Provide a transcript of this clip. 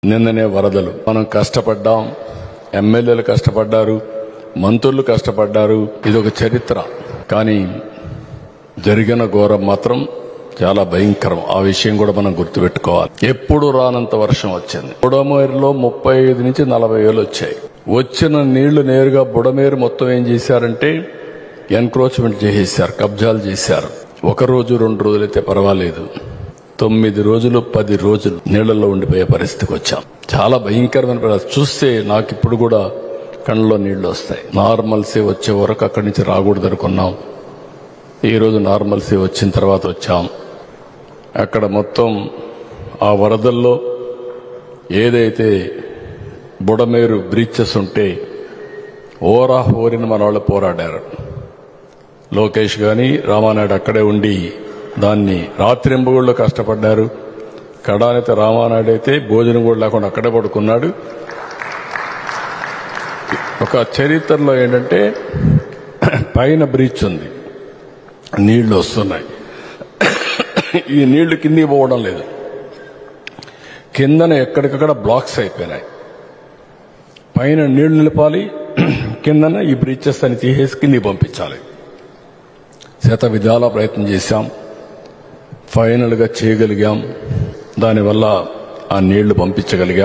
నిన్ననే వరదలు మనం కష్టపడ్డాం ఎమ్మెల్యేలు కష్టపడ్డారు మంత్రులు కష్టపడ్డారు ఇది ఒక చరిత్ర కానీ జరిగిన ఘోరం మాత్రం చాలా భయంకరం ఆ విషయం కూడా మనం గుర్తుపెట్టుకోవాలి ఎప్పుడు రానంత వర్షం వచ్చింది బుడమేరులో ముప్పై ఐదు నుంచి నలభై వేలు వచ్చాయి వచ్చిన నీళ్లు నేరుగా బుడమేరు మొత్తం ఏం చేశారంటే ఎన్క్రోచ్మెంట్ చేసేశారు కబ్జాలు చేశారు ఒక రోజు రెండు రోజులైతే పర్వాలేదు తొమ్మిది రోజులు పది రోజులు నీళ్లలో ఉండిపోయే పరిస్థితికి వచ్చాం చాలా భయంకరమైన పరిస్థితి చూస్తే నాకు ఇప్పుడు కూడా కళ్ళలో నీళ్లు వస్తాయి నార్మల్సీ వచ్చే వరకు అక్కడి నుంచి రాకూడదు అనుకున్నాం ఈ రోజు నార్మల్సీ వచ్చిన తర్వాత వచ్చాం అక్కడ మొత్తం ఆ వరదల్లో ఏదైతే బుడమేరు బ్రీచెస్ ఉంటే ఓరా ఓరిన మన వాళ్ళు పోరాడారు లోకేష్ గాని రామానాయుడు అక్కడే ఉండి దాన్ని రాత్రింబగుళ్ళు కష్టపడ్డారు కడానిత రామానాయుడు అయితే భోజనం కూడా లేకుండా అక్కడే పడుకున్నాడు ఒక చరిత్రలో ఏంటంటే పైన బ్రీచ్ ఉంది నీళ్లు వస్తున్నాయి ఈ నీళ్లు కిందికి పోవడం లేదు కిందన ఎక్కడికక్కడ బ్లాక్స్ అయిపోయినాయి పైన నీళ్లు నిలపాలి కిందన ఈ బ్రీచెస్ అని తీసేసి కిందికి పంపించాలి శత విధాల ప్రయత్నం చేశాం ఫైనల్ గా చేయగలిగాం దానివల్ల ఆ నీళ్లు పంపించగలిగాం